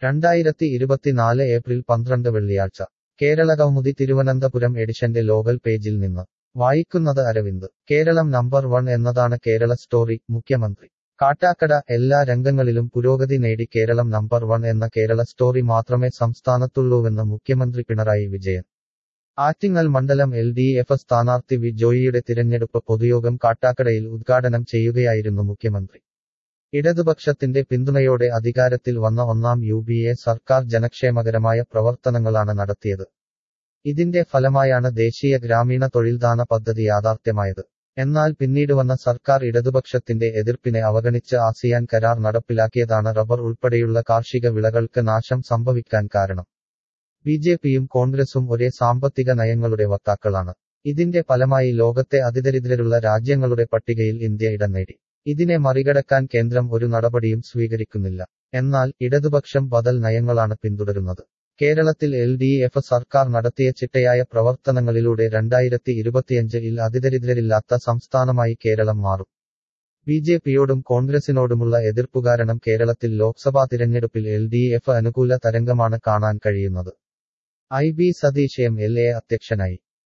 രണ്ടായിരത്തി ഇരുപത്തിനാല് ഏപ്രിൽ പന്ത്രണ്ട് വെള്ളിയാഴ്ച കേരളകൗമുദി തിരുവനന്തപുരം എഡിഷന്റെ ലോകൽ പേജിൽ നിന്ന് വായിക്കുന്നത് അരവിന്ദ് കേരളം നമ്പർ വൺ എന്നതാണ് കേരള സ്റ്റോറി മുഖ്യമന്ത്രി കാട്ടാക്കട എല്ലാ രംഗങ്ങളിലും പുരോഗതി നേടി കേരളം നമ്പർ വൺ എന്ന കേരള സ്റ്റോറി മാത്രമേ സംസ്ഥാനത്തുള്ളൂവെന്ന് മുഖ്യമന്ത്രി പിണറായി വിജയൻ ആറ്റിങ്ങൽ മണ്ഡലം എൽ ഡി എഫ് സ്ഥാനാർത്ഥി വി ജോയിയുടെ തിരഞ്ഞെടുപ്പ് പൊതുയോഗം കാട്ടാക്കടയിൽ ഉദ്ഘാടനം ചെയ്യുകയായിരുന്നു മുഖ്യമന്ത്രി ഇടതുപക്ഷത്തിന്റെ പിന്തുണയോടെ അധികാരത്തിൽ വന്ന ഒന്നാം യു ബി എ സർക്കാർ ജനക്ഷേമകരമായ പ്രവർത്തനങ്ങളാണ് നടത്തിയത് ഇതിന്റെ ഫലമായാണ് ദേശീയ ഗ്രാമീണ തൊഴിൽദാന പദ്ധതി യാഥാർത്ഥ്യമായത് എന്നാൽ പിന്നീട് വന്ന സർക്കാർ ഇടതുപക്ഷത്തിന്റെ എതിർപ്പിനെ അവഗണിച്ച് ആസിയാൻ കരാർ നടപ്പിലാക്കിയതാണ് റബ്ബർ ഉൾപ്പെടെയുള്ള കാർഷിക വിളകൾക്ക് നാശം സംഭവിക്കാൻ കാരണം ബി ജെ പിയും കോൺഗ്രസും ഒരേ സാമ്പത്തിക നയങ്ങളുടെ വക്താക്കളാണ് ഇതിന്റെ ഫലമായി ലോകത്തെ അതിദരിദ്രരുള്ള രാജ്യങ്ങളുടെ പട്ടികയിൽ ഇന്ത്യ ഇടം നേടി ഇതിനെ മറികടക്കാൻ കേന്ദ്രം ഒരു നടപടിയും സ്വീകരിക്കുന്നില്ല എന്നാൽ ഇടതുപക്ഷം ബദൽ നയങ്ങളാണ് പിന്തുടരുന്നത് കേരളത്തിൽ എൽ ഡി എഫ് സർക്കാർ നടത്തിയ ചിട്ടയായ പ്രവർത്തനങ്ങളിലൂടെ രണ്ടായിരത്തി ഇരുപത്തിയഞ്ചിൽ അതിദരിദ്രരില്ലാത്ത സംസ്ഥാനമായി കേരളം മാറും ബി ജെ പിയോടും കോൺഗ്രസിനോടുമുള്ള എതിർപ്പു കാരണം കേരളത്തിൽ ലോക്സഭാ തിരഞ്ഞെടുപ്പിൽ എൽ ഡി എഫ് അനുകൂല തരംഗമാണ് കാണാൻ കഴിയുന്നത് I B Satheesh M L A അധ്യക്ഷനായി